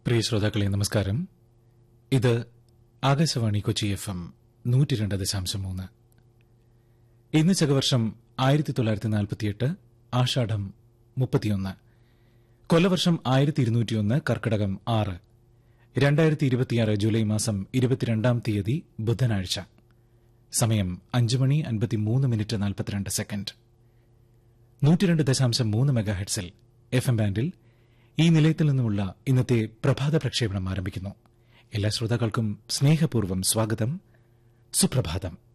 പ്രിയ ശ്രോതാക്കളെ നമസ്കാരം ഇത് ആകാശവാണി കൊച്ചി എഫ് എം നൂറ്റി രണ്ട് ദശാംശം മൂന്ന് ഇന്ന് ചകവർഷം ആയിരത്തി തൊള്ളായിരത്തി നാൽപ്പത്തിയെട്ട് ആഷാഢം മുപ്പത്തിയൊന്ന് കൊല്ലവർഷം ആയിരത്തി ഇരുന്നൂറ്റിയൊന്ന് കർക്കിടകം ആറ് രണ്ടായിരത്തി ഇരുപത്തിയാറ് ജൂലൈ മാസം ഇരുപത്തിരണ്ടാം തീയതി ബുധനാഴ്ച സമയം അഞ്ച് മണി അൻപത്തിമൂന്ന് മിനിറ്റ് നാൽപ്പത്തിരണ്ട് സെക്കൻഡ് നൂറ്റിരണ്ട് ദശാംശം മൂന്ന് മെഗാഹെഡ്സിൽ എഫ് എം ബാൻഡിൽ ഈ നിലയത്തിൽ നിന്നുമുള്ള ഇന്നത്തെ പ്രഭാത പ്രക്ഷേപണം ആരംഭിക്കുന്നു എല്ലാ ശ്രോതാക്കൾക്കും സ്നേഹപൂർവ്വം സ്വാഗതം സുപ്രഭാതം